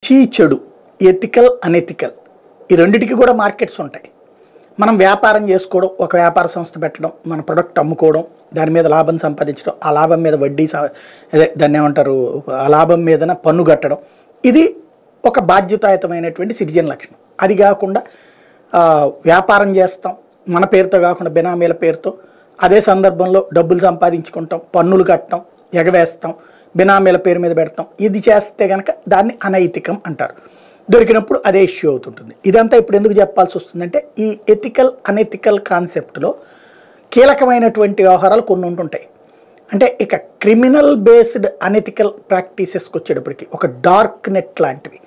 మంచి చెడు ethical unethical ఈ రెండిటికి కూడా మార్కెట్స్ ఉంటాయి మనం వ్యాపారం చేసుకోవడం ఒక వ్యాపార సంస్థ పెట్టడం మన ప్రొడక్ట్ అమ్ముకోవడం దాని మీద లాభం సంపాదించడం ఆ లాభం మీద వడ్డీ స- అదే దాన్ని ఏమంటారు ఆ లాభం మీదన పన్ను కట్టడం ఇది ఒక బాధ్యతాయుతమైనటువంటి సిటిజన్ లక్షణం అది కాకుండా ఆ, వ్యాపారం చేస్తాం మన పేరుతో కాకుండా బినామీల పేరుతో అదే సందర్భంలో డబ్బులు సంపాదించుకుంటాం పన్నులు కట్టడం ఎగవేస్తాం బినామీల పేరు మీద పెడతాం ఇది చేస్తే కనుక దాన్ని అనైతికం అంటారు దొరికినప్పుడు అదే ఇష్యూ అవుతుంటుంది ఇదంతా ఇప్పుడు ఎందుకు చెప్పాల్సి వస్తుందంటే ఈ ఎథికల్ అనెథికల్ కాన్సెప్ట్లో కీలకమైనటువంటి వ్యవహారాలు కొన్ని ఉంటుంటాయి అంటే ఇక క్రిమినల్ బేస్డ్ అనెథికల్ ప్రాక్టీసెస్కి వచ్చేటప్పటికి ఒక డార్క్ నెట్ లాంటివి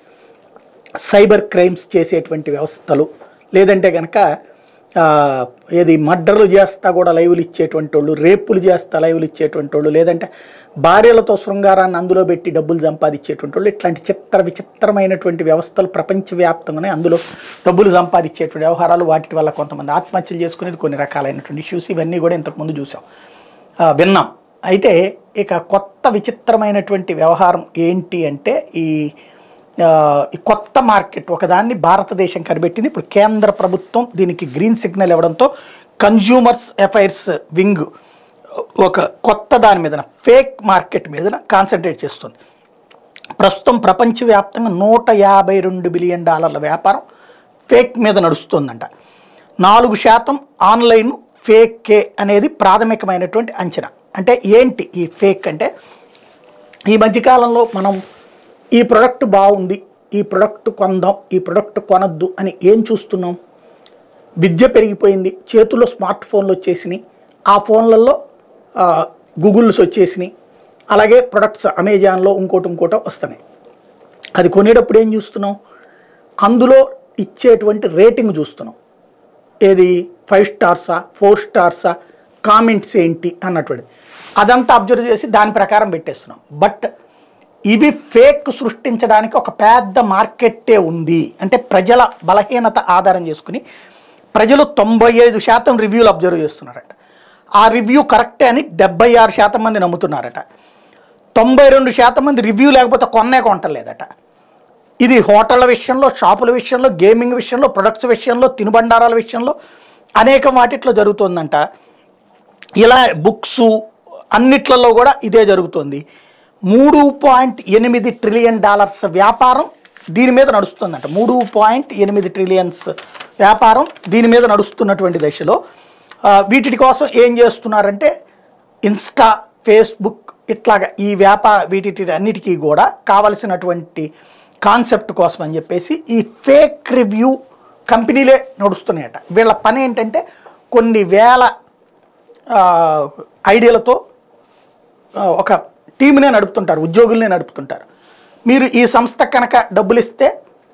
సైబర్ క్రైమ్స్ చేసేటువంటి వ్యవస్థలు లేదంటే కనుక ఆ, ఏది మర్డర్లు చేస్తా కూడా లైవ్లు ఇచ్చేటువంటి వాళ్ళు రేపులు చేస్తా లైవ్లు ఇచ్చేటువంటి వాళ్ళు లేదంటే భార్యలతో శృంగారాన్ని అందులో పెట్టి డబ్బులు సంపాదించేటువంటి వాళ్ళు ఇట్లాంటి చిత్ర విచిత్రమైనటువంటి వ్యవస్థలు ప్రపంచవ్యాప్తంగానే అందులో డబ్బులు సంపాదించేటువంటి వ్యవహారాలు వాటి వల్ల కొంతమంది ఆత్మహత్యలు చేసుకునేది కొన్ని రకాలైనటువంటి ఇష్యూస్ ఇవన్నీ కూడా ఇంతకుముందు చూసాం ఆ, విన్నాం అయితే ఇక కొత్త విచిత్రమైనటువంటి వ్యవహారం ఏంటి అంటే ఈ ఆ, ఈ కొత్త మార్కెట్ ఒకదాన్ని భారతదేశం కనిపెట్టింది ఇప్పుడు కేంద్ర ప్రభుత్వం దీనికి గ్రీన్ సిగ్నల్ ఇవ్వడంతో కన్జ్యూమర్స్ అఫైర్స్ వింగ్ ఒక కొత్త దాని మీద ఫేక్ మార్కెట్ మీద కాన్సన్ట్రేట్ చేస్తుంది ప్రస్తుతం ప్రపంచవ్యాప్తంగా నూట యాభై రెండు బిలియన్ డాలర్ల వ్యాపారం ఫేక్ మీద నడుస్తుందంట నాలుగు శాతం ఆన్లైన్ ఫేకే అనేది ప్రాథమికమైనటువంటి అంచనా అంటే ఏంటి ఈ ఫేక్ అంటే ఈ మధ్యకాలంలో మనం ఈ ప్రోడక్ట్ బాగుంది ఈ ప్రోడక్ట్ కొందాం ఈ ప్రోడక్ట్ కొనద్దు అని ఏం చూస్తున్నాం విద్య పెరిగిపోయింది చేతుల్లో స్మార్ట్ ఫోన్లు వచ్చేసినాయి ఆ ఫోన్లలో ఆ, గూగుల్స్ వచ్చేసినాయి అలాగే ప్రొడక్ట్స్ అమెజాన్లో ఇంకోటి ఇంకోటో వస్తున్నాయి అది కొనేటప్పుడు ఏం చూస్తున్నాం అందులో ఇచ్చేటువంటి రేటింగ్ చూస్తున్నాం ఏది ఫైవ్ స్టార్సా ఫోర్ స్టార్సా కామెంట్స్ ఏంటి అన్నటువంటి అదంతా అబ్జర్వ్ చేసి దాని ప్రకారం పెట్టేస్తున్నాం బట్ ఇవి ఫేక్ సృష్టించడానికి ఒక పెద్ద మార్కెట్టే ఉంది అంటే ప్రజల బలహీనత ఆధారం చేసుకుని ప్రజలు తొంభై ఐదు శాతం రివ్యూలు అబ్జర్వ్ చేస్తున్నారట ఆ రివ్యూ కరెక్టే అని డెబ్బై ఆరు శాతం మంది నమ్ముతున్నారట తొంభై రెండు శాతం మంది రివ్యూ లేకపోతే కొన్నే కొంటలేదట ఇది హోటళ్ళ విషయంలో షాపుల విషయంలో గేమింగ్ విషయంలో ప్రొడక్ట్స్ విషయంలో తినుబండారాల విషయంలో అనేక వాటిట్లో జరుగుతుందంట ఇలా బుక్స్ అన్నిట్లలో కూడా ఇదే జరుగుతుంది మూడు పాయింట్ ఎనిమిది ట్రిలియన్ డాలర్స్ వ్యాపారం దీని మీద నడుస్తుందంట మూడు పాయింట్ ఎనిమిది ట్రిలియన్స్ వ్యాపారం దీని మీద నడుస్తున్నటువంటి దశలో ఆ, వీటి కోసం ఏం చేస్తున్నారంటే ఇన్స్టా ఫేస్బుక్ ఇట్లాగా ఈ వ్యాపార వీటి అన్నిటికీ కూడా కావలసినటువంటి కాన్సెప్ట్ కోసం అని చెప్పేసి ఈ ఫేక్ రివ్యూ కంపెనీలే నడుస్తున్నాయట వీళ్ళ పని ఏంటంటే కొన్ని వేల ఆ, ఐడియాలతో ఆ, ఒక టీంనే నడుపుతుంటారు ఉద్యోగుల్నే నడుపుతుంటారు మీరు ఈ సంస్థ కనుక డబ్బులు ఇస్తే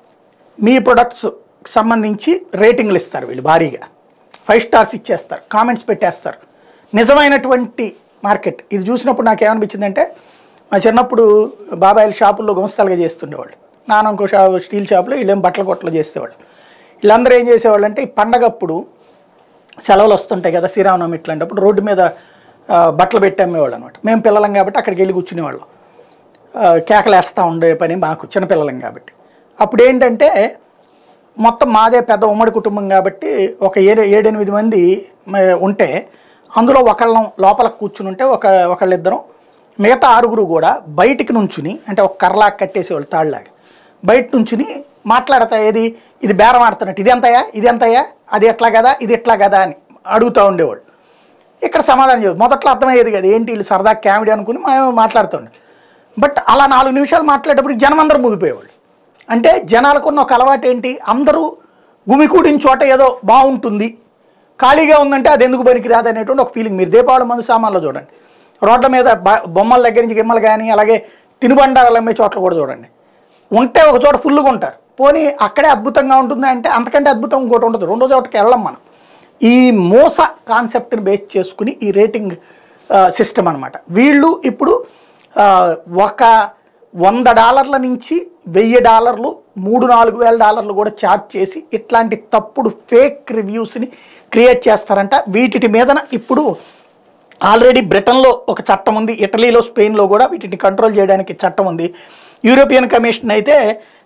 మీ ప్రొడక్ట్స్ సంబంధించి రేటింగ్లు ఇస్తారు వీళ్ళు భారీగా ఫైవ్ స్టార్స్ ఇచ్చేస్తారు కామెంట్స్ పెట్టేస్తారు నిజమైనటువంటి మార్కెట్ ఇది చూసినప్పుడు నాకు ఏమనిపించిందంటే మా చిన్నప్పుడు బాబాయిల షాపుల్లో గుమస్తాలుగా చేస్తుండేవాళ్ళు నాన్న ఇంకో షా స్టీల్ షాపులో వీళ్ళేం బట్టల కొట్టలో చేసేవాళ్ళు వీళ్ళందరూ ఏం చేసేవాళ్ళు అంటే ఈ పండగప్పుడు సెలవులు వస్తుంటాయి కదా శ్రీరామనవమి ఇట్లాంటప్పుడు రోడ్డు మీద ఆ, బట్టలు పెట్టి అమ్మేవాళ్ళు అనమాట మేము పిల్లలం కాబట్టి అక్కడికి వెళ్ళి కూర్చునేవాళ్ళం ఆ, కేకలేస్తూ ఉండే పని మాకు చిన్నపిల్లలం కాబట్టి అప్పుడు ఏంటంటే మొత్తం మాదే పెద్ద ఉమ్మడి కుటుంబం కాబట్టి ఒక ఏడు ఏడెనిమిది మంది మ- ఉంటే అందులో ఒకళ్ళం లోపల కూర్చుని ఉంటే ఒక ఒకళ్ళిద్దరం మిగతా ఆరుగురు కూడా బయటికి నుంచుని అంటే ఒక కర్రలాగా కట్టేసేవాళ్ళు తాళ్ళలాగా బయట నుంచుని మాట్లాడతా ఏది ఇది బేరం ఆడుతున్నట్టు ఇది ఎంతయా ఇది ఎంతయా అది ఎట్లా కదా ఇది ఎట్లా కదా అని అడుగుతూ ఉండేవాళ్ళు ఇక్కడ సమాధానం చెప్పు మొదట్లో అర్థమయ్యేది కదా ఏంటి వీళ్ళు సరదా కామెడీ అనుకుని మేము మాట్లాడుతుండే బట్ అలా నాలుగు నిమిషాలు మాట్లాడేటప్పుడు జనం అందరూ ముగిపోయేవాళ్ళు అంటే జనాలకున్న ఒక అలవాటు ఏంటి అందరూ గుమికూడిన చోట ఏదో బాగుంటుంది ఖాళీగా ఉందంటే అది ఎందుకు పనికిరాదు అనేటువంటి ఒక ఫీలింగ్ మీరు దీపావళి మందు సామాన్లో చూడండి రోడ్ల మీద బ- బొమ్మల దగ్గర నుంచి గిమ్మలు కానీ అలాగే తినుబండారాలు అమ్మే చోట్ల కూడా చూడండి ఉంటే ఒక చోట ఫుల్గా ఉంటారు పోనీ అక్కడే అద్భుతంగా ఉంటుంది అంటే అంతకంటే అద్భుతం ఇంకోటి ఉండదు రెండో చోటకి వెళ్ళం మనం ఈ మోస కాన్సెప్ట్ని బేస్ చేసుకుని ఈ రేటింగ్ సిస్టమ్ అనమాట వీళ్ళు ఇప్పుడు ఆ, ఒక వంద డాలర్ల నుంచి వెయ్యి డాలర్లు మూడు నాలుగు వేల డాలర్లు కూడా ఛార్జ్ చేసి ఇట్లాంటి తప్పుడు ఫేక్ రివ్యూస్ని క్రియేట్ చేస్తారంట వీటి మీదన ఇప్పుడు ఆల్రెడీ బ్రిటన్లో ఒక చట్టం ఉంది ఇటలీలో స్పెయిన్లో కూడా వీటిని కంట్రోల్ చేయడానికి చట్టం ఉంది యూరోపియన్ కమిషన్ అయితే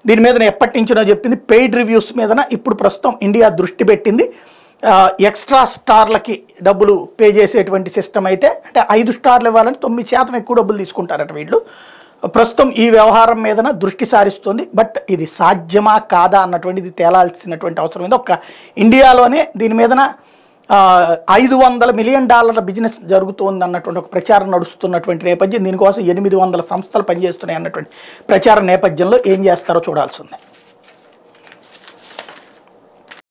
దీని మీద ఎప్పటి నుంచినో చెప్పింది పెయిడ్ రివ్యూస్ మీదన ఇప్పుడు ప్రస్తుతం ఇండియా దృష్టి పెట్టింది ఆ, ఎక్స్ట్రా స్టార్లకి డబ్బులు పే చేసేటువంటి సిస్టమ్ అయితే అంటే ఐదు స్టార్లు ఇవ్వాలంటే తొమ్మిది శాతం ఎక్కువ డబ్బులు తీసుకుంటారట వీళ్ళు ప్రస్తుతం ఈ వ్యవహారం మీదన దృష్టి సారిస్తుంది బట్ ఇది సాధ్యమా కాదా అన్నటువంటిది తేలాల్సినటువంటి అవసరం ఉంది ఒక ఇండియాలోనే దీని మీదన ఆ, ఐదు వందల మిలియన్ డాలర్ల బిజినెస్ జరుగుతోంది అన్నటువంటి ఒక ప్రచారం నడుస్తున్నటువంటి నేపథ్యం దీనికోసం ఎనిమిది వందల సంస్థలు పనిచేస్తున్నాయి అన్నటువంటి ప్రచారం నేపథ్యంలో ఏం చేస్తారో చూడాల్సి ఉంది